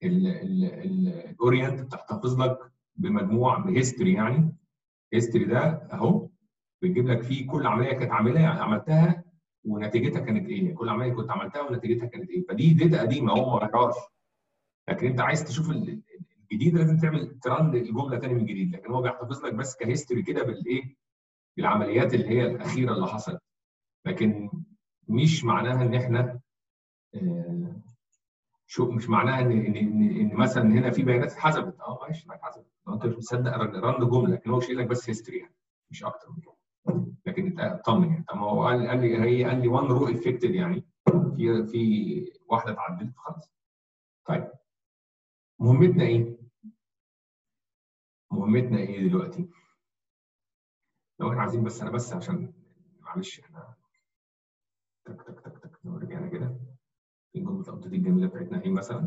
الاورينت بتحتفظ لك بمجموع بهيستوري يعني هيستوري ده اهو بيجيب لك فيه كل عمليه كانت عاملها يعني عملتها ونتيجتها كانت ايه؟ كل عمليه كنت عملتها ونتيجتها كانت ايه؟ فدي داتا قديمه هو ما قراش لكن انت عايز تشوف الجديد لازم تعمل ترن الجمله ثاني من جديد لكن هو بيحتفظ لك بس كهيستوري كده بالايه؟ بالعمليات اللي هي الاخيره اللي حصلت لكن مش معناها ان احنا آه، شو مش معناها ان ان ان, إن مثلا هنا في بيانات اتحسبت اه ماشي ما اتحسبت لو انت مش مصدق رن جمله لكن هو شايل لك بس هيستوري يعني مش اكتر من كده لكن اطمن يعني طب ما هو قال قال لي هي قال لي 1 رو افكتد يعني في في واحده اتعدلت خلاص طيب مهمتنا ايه؟ مهمتنا ايه دلوقتي؟ لو احنا عايزين بس انا بس عشان معلش احنا تك تك تك تك لو رجعنا كده الجمله الابديت الجميله بتاعتنا ايه مثلا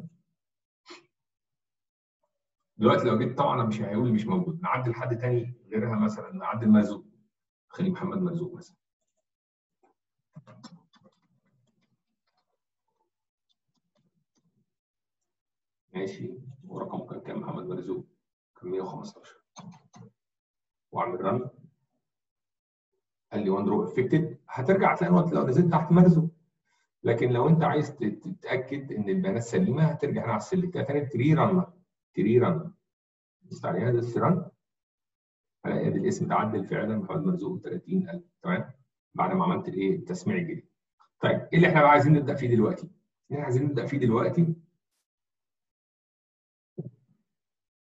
دلوقتي لو جيت طبعا مش هيقول مش موجود نعدل حد تاني غيرها مثلا نعدل مرزوق خلي محمد مرزوق مثلا ماشي ورقم كان كام محمد مرزوق كان 115 واعمل رن قال لي وان رو افكتد هترجع تلاقي الوقت لو نزلت تحت مرزوق لكن لو انت عايز تتاكد ان البيانات سليمه هترجع هنا على السلكه تاني تري رن تري رن دوست عليها دوست رن هلاقي ادي الاسم اتعدل فعلا محمد مرزوق 30000 تمام بعد ما عملت الايه التسميع الجديد طيب ايه اللي احنا بقى عايزين نبدا فيه دلوقتي؟ اللي احنا عايزين نبدا فيه دلوقتي